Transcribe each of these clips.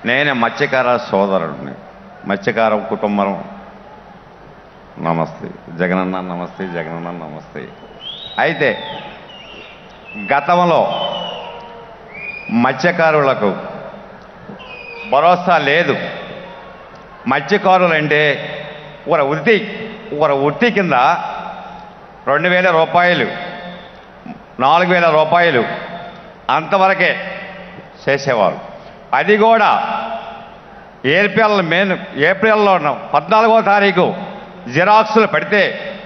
నేను మత్స్యకార సోదరుడిని మత్స్యకార కుటుంబం నమస్తే జగనన్న నమస్తే జగనన్న నమస్తే అయితే గతంలో మత్స్యకారులకు భరోసా లేదు మత్స్యకారులంటే ఒక వృత్తి ఒక వృత్తి కింద రెండు వేల రూపాయలు నాలుగు వేల రూపాయలు అంతవరకే చేసేవారు అది కూడా ఏప్రిల్ మే ఏప్రిల్లో ఉన్న పద్నాలుగో తారీఖు జిరాక్సులు పెడితే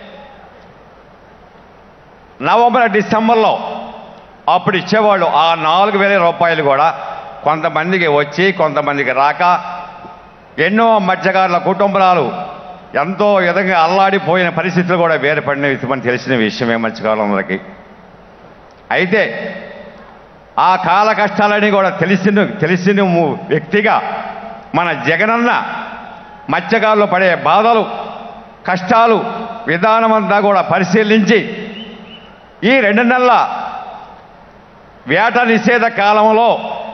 నవంబర్ డిసెంబర్లో అప్పుడు ఇచ్చేవాళ్ళు ఆ నాలుగు వేల రూపాయలు కూడా కొంతమందికి వచ్చి కొంతమందికి రాక ఎన్నో మత్స్యకారుల కుటుంబాలు ఎంతో విధంగా అల్లాడిపోయిన పరిస్థితులు కూడా వేరుపడిన మనకు తెలిసిన విషయమే మత్స్యకారులందరికీ అయితే ఆ కాల కష్టాలని కూడా తెలిసిన తెలిసిన ము- వ్యక్తిగా మన జగనన్న మత్స్యకారులు పడే బాధలు కష్టాలు విధానమంతా కూడా పరిశీలించి ఈ రెండు నెలల వేట నిషేధ కాలంలో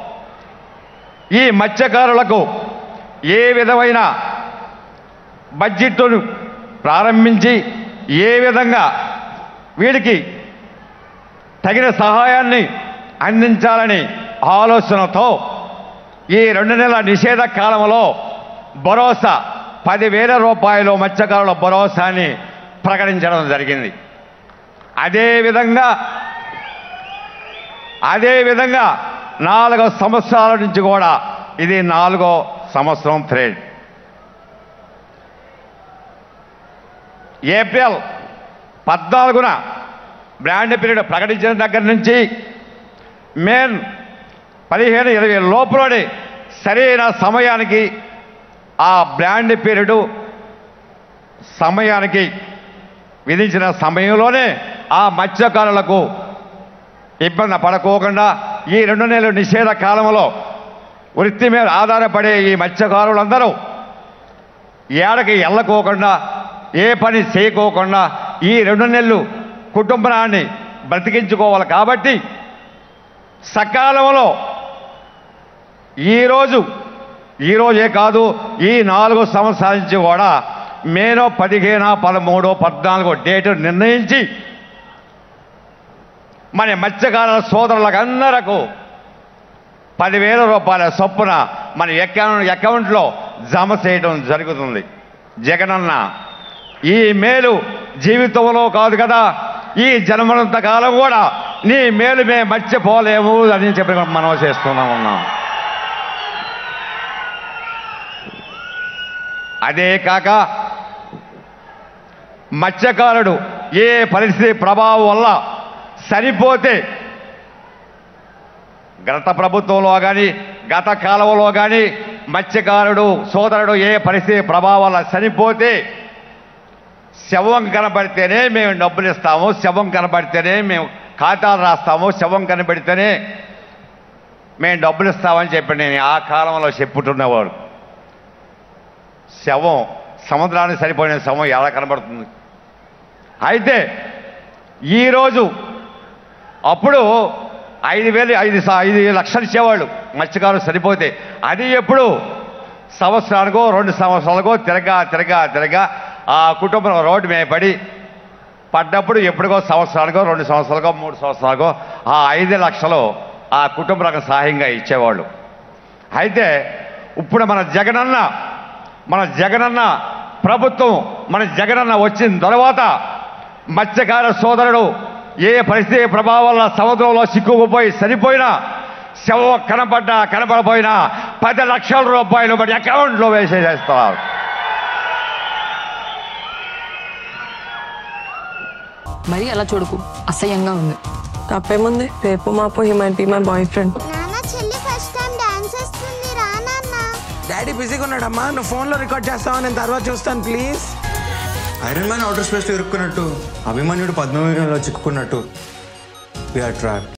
ఈ మత్స్యకారులకు ఏ విధమైన బడ్జెట్ను ప్రారంభించి ఏ విధంగా వీడికి తగిన సహాయాన్ని అందించాలని ఆలోచనతో ఈ రెండు నెలల నిషేధ కాలంలో భరోసా పదివేల రూపాయలు మత్స్యకారుల భరోసాని ప్రకటించడం జరిగింది అదేవిధంగా అదేవిధంగా నాలుగో సంవత్సరాల నుంచి కూడా ఇది నాలుగో సంవత్సరం థ్రెడ్ ఏప్రిల్ పద్నాలుగున బ్రాండ్ పీరియడ్ ప్రకటించిన దగ్గర నుంచి మేన్ పదిహేను ఇరవై లోపలనే సరైన సమయానికి ఆ బ్రాండ్ పీరియడ్ సమయానికి విధించిన సమయంలోనే ఆ మత్స్యకారులకు ఇబ్బంది పడకోకుండా ఈ రెండు నెలల నిషేధ కాలంలో వృత్తి మీద ఆధారపడే ఈ మత్స్యకారులందరూ ఏడకి వెళ్ళకోకుండా ఏ పని చేయకోకుండా ఈ రెండు నెలలు కుటుంబాన్ని బ్రతికించుకోవాలి కాబట్టి సకాలంలో ఈరోజు ఈరోజే కాదు ఈ నాలుగు సంవత్సరాల నుంచి కూడా మేనో పదిహేను పదమూడు పద్నాలుగో డేటు నిర్ణయించి మన మత్స్యకారుల సోదరులకు అందరకు పదివేల రూపాయల చొప్పున మన అకౌంట్ అకౌంట్లో జమ చేయడం జరుగుతుంది జగనన్న ఈ మేలు జీవితంలో కాదు కదా ఈ జన్మనంత కాలం కూడా నీ మేలు మేము మర్చిపోలేము అని చెప్పి మనం చేస్తున్నాం ఉన్నాం అదే కాక మత్స్యకారుడు ఏ పరిస్థితి ప్రభావం వల్ల సరిపోతే గత ప్రభుత్వంలో కానీ గత కాలంలో కానీ మత్స్యకారుడు సోదరుడు ఏ పరిస్థితి ప్రభావం వల్ల చనిపోతే శవం కనబడితేనే మేము డబ్బులు ఇస్తాము శవం కనబడితేనే మేము ఖాతాలు రాస్తాము శవం కనబడితేనే మేము డబ్బులు ఇస్తామని చెప్పి నేను ఆ కాలంలో చెప్పుతున్నవాడు శవం సముద్రానికి సరిపోయిన శవం ఎలా కనబడుతుంది అయితే ఈరోజు అప్పుడు ఐదు వేలు ఐదు సా- ఐదు లక్షలు ఇచ్చేవాళ్ళు మత్స్యకారులు సరిపోతే అది ఎప్పుడు సంవత్సరానికో రెండు సంవత్సరాలకో తిరగా తిరగా తిరగా ఆ కుటుంబం రోడ్డు మీద పడి పడ్డప్పుడు ఎప్పుడుకో సంవత్సరానికో రెండు సంవత్సరాలకో మూడు సంవత్సరాలకో ఆ ఐదు లక్షలు ఆ కుటుంబాలకు సహాయంగా ఇచ్చేవాళ్ళు అయితే ఇప్పుడు మన జగనన్న మన జగనన్న ప్రభుత్వం మన జగనన్న వచ్చిన తర్వాత మత్స్యకార సోదరుడు ఏ పరిస్థితి ప్రభావం వల్ల సముద్రంలో సిక్కుకుపోయి సరిపోయినా శవం కనపడ్డా కనపడపోయినా పది లక్షల రూపాయలు మన అకౌంట్లో వేసేసేస్తున్నారు మరి అలా చూడకు అసహ్యంగా ఉంది తప్పేముంది రేపు మాపో he might be my boyfriend నాన్న చెల్లి ఫస్ట్ టైం డాన్స్ చేస్తుంది రా నాన్న డాడీ బిజీగా ఉన్నాడమ్మా నువ్వు ఫోన్లో రికార్డ్ చేస్తావా నేను తర్వాత చూస్తాను please iron man outer space ఇరుక్కున్నట్టు అభిమన్యుడు పద్మవ్యూహంలో చిక్కుకున్నట్టు వీఆర్ ట్రాప్